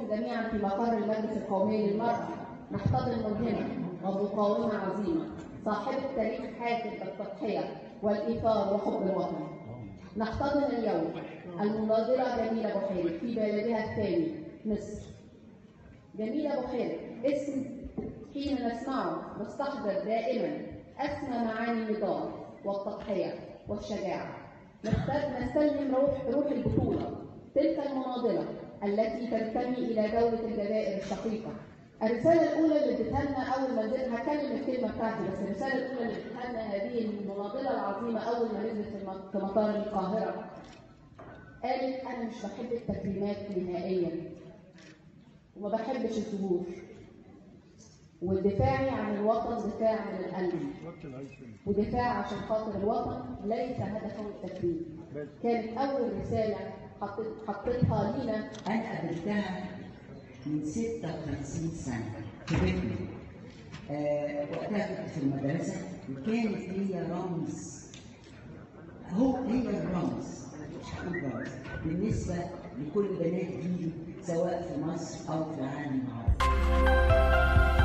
جميعا في مقر المجلس القومي للمرأة نحتضن ملهمة ومقاومة عظيمة صاحبة تاريخ حافل بالتضحية والإيثار وحب الوطن نحتضن اليوم المناضلة جميلة بحيري في بلدها الثاني مصر جميلة بحيري اسم حين نسمعه نستحضر دائما أسمى معاني النضال والتضحية والشجاعة نست- نستلهم روح روح البطولة تلك المناضلة التي تنتمي إلى دولة الجزائر الشقيقة الرسالة الأولى اللي اديتها لنا أول ما نزلت هكلم الكلمة بتاعتي بس الرسالة الأولى اللي اديتها لنا هذه المناضلة العظيمة أول ما نزلت في الم- في مطار القاهرة قالت أنا مش بحب التكريمات نهائيا وما بحبش الظهور والدفاعي عن الوطن دفاع من القلب ودفاع عشان خاطر الوطن ليس هدفه التكريم كانت أول رسالة حطيت حطيتها لينا أنا قابلتها من 56 سنة في بيتنا. آه وقتها كنت في المدرسة وكانت هي رمز هو هي الرمز مش هقول رمز بالنسبة لكل بنات جيلي سواء في مصر أو في العالم العربي.